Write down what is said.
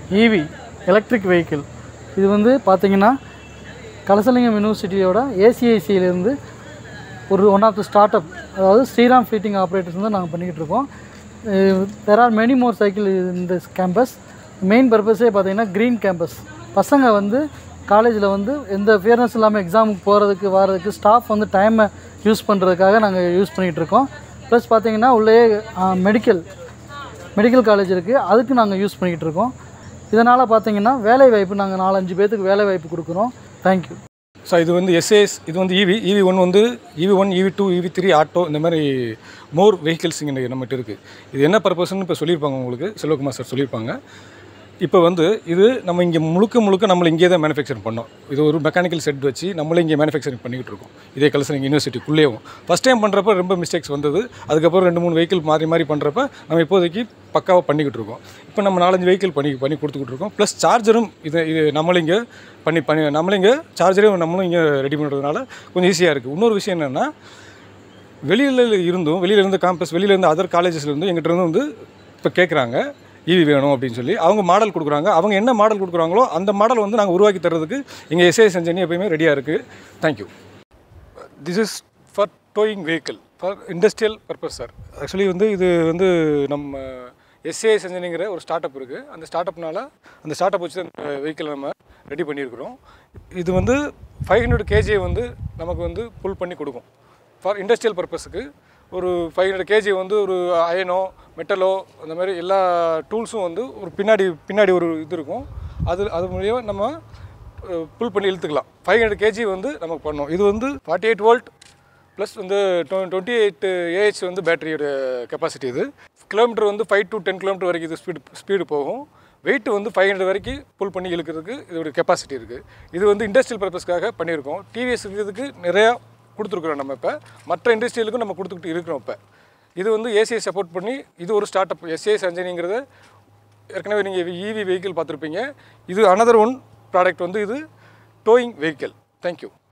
EV electric vehicle இது வந்து பார்த்திங்கன்னா கலசலிங்கம் யூனிவர்சிட்டியோட ஏசிஐசியிலேருந்து ஒரு one of the start up அதாவது ஸ்ரீராம் ஃப்ளீட்டிங் ஆப்ரேட்டர்ஸ் வந்து நாங்கள் பண்ணிக்கிட்டு இருக்கோம் there are many more cycle in this campus main பர்பஸே பார்த்தீங்கன்னா க்ரீன் கேம்பஸ் பசங்க வந்து காலேஜில் வந்து எந்த ஃபியர்னஸ் இல்லாமல் எக்ஸாமுக்கு போகிறதுக்கு வர்றதுக்கு ஸ்டாஃப் வந்து டைமை யூஸ் பண்ணுறதுக்காக நாங்கள் யூஸ் பண்ணிகிட்டு இருக்கோம் ப்ளஸ் பார்த்தீங்கன்னா உள்ளே மெடிக்கல் மெடிக்கல் காலேஜ் இருக்குது அதுக்கு நாங்கள் யூஸ் பண்ணிக்கிட்டு இருக்கோம் இதனால் பார்த்தீங்கன்னா வேலை வாய்ப்பு நாங்கள் நாலஞ்சு பேர்த்துக்கு வேலை வாய்ப்பு கொடுக்குறோம் தேங்க்யூ ஸோ இது வந்து எஸ்ஏஎஸ் இது வந்து இவி இவி ஒன் வந்து EV one EV two EV three auto இந்த மாதிரி மோர் வெஹிக்கிள்ஸ் இங்கே நம்மகிட்ட இருக்குது இது என்ன பர்பஸ்ன்னு இப்போ சொல்லியிருப்பாங்க உங்களுக்கு செல்வகுமார் சார் சொல்லியிருப்பாங்க இப்போ வந்து இது நம்ம இங்கே முழுக்க முழுக்க நம்மளை இங்கே தான் மேனுஃபேக்சர் பண்ணோம் இது ஒரு மெக்கானிக்கல் செட் வச்சு நம்மளே இங்கே மேனுஃபேக்சரிங் பண்ணிக்கிட்டு இருக்கோம் இதே கலசரிங் யூனிவர்சிட்டிக்குள்ளேயும் ஃபஸ்ட் டைம் பண்ணுறப்ப ரொம்ப மிஸ்டேக்ஸ் வந்தது அதுக்கப்புறம் ரெண்டு மூணு வெஹிக்கிள் மாறி மாறி பண்ணுறப்ப நம்ம இப்போதைக்கு பக்காவாக பண்ணிக்கிட்டு இருக்கோம் இப்போ நம்ம நாலஞ்சு வெஹிக்கிள் பண்ணி பண்ணி கொடுத்துக்கிட்டு இருக்கோம் ப்ளஸ் சார்ஜரும் இது இது நம்மளும் இங்கே பண்ணி பண்ணி நம்மளும் இங்கே சார்ஜரையும் நம்மளும் இங்கே ரெடி பண்ணுறதுனால கொஞ்சம் ஈஸியாக இருக்குது இன்னொரு விஷயம் என்னென்னா வெளியில் இருந்தும் வெளியில இருந்து காம்பஸ் வெளியில இருந்து அதர் காலேஜஸ்ல இருந்து எங்கிட்ட இருந்து வந்து இப்போ கேட்குறாங்க ஈவி வேணும் அப்படின்னு சொல்லி அவங்க மாடல் கொடுக்குறாங்க அவங்க என்ன மாடல் கொடுக்குறாங்களோ அந்த மாடல் வந்து நாங்கள் உருவாக்கி தர்றதுக்கு எங்கள் எஸ்ஐஎஸ் இன்ஜினி எப்பயுமே ரெடியாக இருக்குது thank you this is for towing vehicle for industrial purpose sir actually வந்து இது வந்து நம்ம எஸ்ஏஎஸ் இன்ஜினிங்கிற ஒரு ஸ்டார்ட் அப் இருக்குது அந்த ஸ்டார்ட் அப்னால அந்த ஸ்டார்ட் அப் வச்சு அந்த வெஹிக்கிள் நம்ம ரெடி பண்ணியிருக்கிறோம் இது வந்து ஃபைவ் ஹண்ட்ரட் கேஜியை வந்து நமக்கு வந்து புல் பண்ணி கொடுக்கும் ஃபார் இண்டஸ்ட்ரியல் பர்பஸுக்கு ஒரு ஃபைவ் ஹண்ட்ரட் கேஜி வந்து ஒரு அயனோ மெட்டலோ அந்த மாதிரி எல்லா டூல்ஸும் வந்து ஒரு பின்னாடி பின்னாடி ஒரு இது இருக்கும் அது அது மூலியமாக நம்ம புல் பண்ணி இழுத்துக்கலாம் ஃபைவ் ஹண்ட்ரட் கேஜி வந்து நமக்கு பண்ணோம் இது வந்து ஃபார்ட்டி எயிட் வோல்ட் ப்ளஸ் வந்து டுவெண்ட்டி எயிட் ஏஹெச் வந்து பேட்டரியோட கெப்பாசிட்டி இது கிலோமீட்டர் வந்து ஃபைவ் டு டென் கிலோமீட்டர் வரைக்கும் இது ஸ்பீடு ஸ்பீடு போகும் வெயிட் வந்து ஃபைவ் ஹண்ட்ரட் வரைக்கும் புல் பண்ணி இழுக்கிறதுக்கு இதோட கெப்பாசிட்டி இருக்குது இது வந்து இண்டஸ்ட்ரியல் பர்பஸ்க்காக பண்ணியிருக்கோம் டிவிஎஸ் இதுக்கு நிறையா கொடுத்துருக்குறோம் நம்ம இப்போ மற்ற இண்டஸ்ட்ரியலுக்கும் நம்ம கொடுத்துக்கிட்டு இருக்கிறோம் இப்போ இது வந்து ஏசிஐ சப்போர்ட் பண்ணி இது ஒரு ஸ்டார்ட் அப் எஸ்ஏஎஸ் அஞ்சனிங்கிறத ஏற்கனவே நீங்கள் இவி வெஹிக்கிள் பார்த்துருப்பீங்க இது அனதர் ஒன் ப்ராடக்ட் வந்து இது டோயிங் வெஹிக்கிள் தேங்க்யூ